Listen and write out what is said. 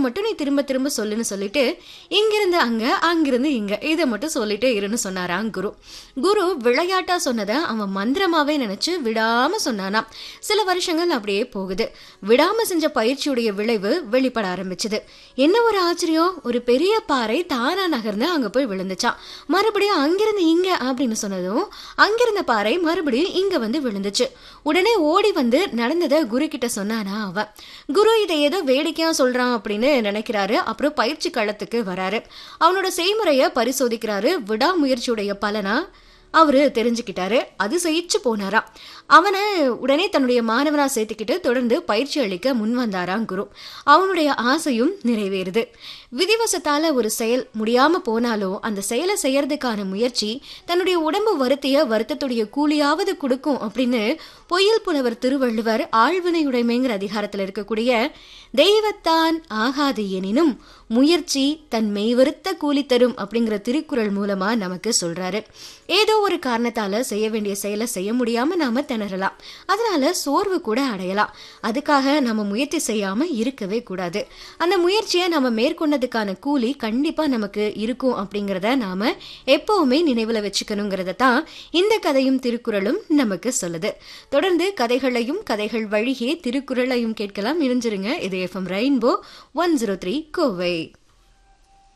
மட்டும் நீ திரும்ப திரும்ப சொல்லுன்னு சொல்லிட்டு இங்கிருந்து அங்க அங்கிருந்து இங்க இதை மட்டும் சொல்லிட்டே இருன்னு சொன்னாராம் குரு குரு விளையாட்டா சொன்னதை அவன் மந்திரமாவே நினைச்சு விடாம சொன்னானாம் சில வருஷங்கள் அப்படியே போகுது விடாம செஞ்ச பயிற்சியுடைய விளைவு வெளிப்பட ஆரம்பிச்சது என்ன ஒரு ஆச்சரியம் ஒரு பெரிய பாறை தானா நகர்ந்து அங்க போய் விழுந்துச்சான் மறுபடியும் அங்கிருந்து இங்க அப்படின்னு சொன்னதும் அங்கிருந்த பாறை மறுபடியும் இங்க வந்து விழுந்துச்சு உடனே ஓடி வந்து நடந்ததை குரு கிட்ட சொன்னானா அவன் குரு இதை ஏதோ வேடிக்கையா சொல்றான் அப்படின்னு நினைக்கிறாரு அப்புறம் பயிற்சி களத்துக்கு வராரு அவனோட செய்முறைய பரிசோதிக்கிறாரு விடாமுயற்சியுடைய பலனா அவரு தெரிஞ்சுக்கிட்டாரு அது ஜெயிச்சு போனாராம் அவனை உடனே தன்னுடைய மாணவனா சேர்த்துக்கிட்டு தொடர்ந்து பயிற்சி அளிக்க முன் வந்தாராம் குரு அவனுடைய ஆசையும் நிறைவேறுது விதிவசத்தால ஒரு செயல் முடியாம போனாலும் அந்த செயலை செய்யறதுக்கான முயற்சி தன்னுடைய உடம்பு வருத்திய வருத்தத்துடைய கூலியாவது கொடுக்கும் அப்படின்னு பொய்யல் புலவர் திருவள்ளுவர் ஆழ்வினையுடைமைங்கிற அதிகாரத்துல இருக்கக்கூடிய தெய்வத்தான் ஆகாது எனினும் முயற்சி தன் மெய்வருத்த கூலி தரும் அப்படிங்கிற திருக்குறள் மூலமா நமக்கு சொல்றாரு ஏதோ ஒரு காரணத்தால செய்ய வேண்டிய செயலை செய்ய முடியாம நாம திணறலாம் அதனால சோர்வு கூட அடையலாம் அதுக்காக நம்ம முயற்சி செய்யாம இருக்கவே கூடாது அந்த முயற்சியை நம்ம மேற்கொண்டதுக்கான கூலி கண்டிப்பா நமக்கு இருக்கும் அப்படிங்கிறத நாம எப்பவுமே நினைவுல வச்சுக்கணுங்கிறத தான் இந்த கதையும் திருக்குறளும் நமக்கு சொல்லுது தொடர்ந்து கதைகளையும் கதைகள் வழியே திருக்குறளையும் கேட்கலாம் இணைஞ்சிருங்க இது FM rainbow one zero three Kovai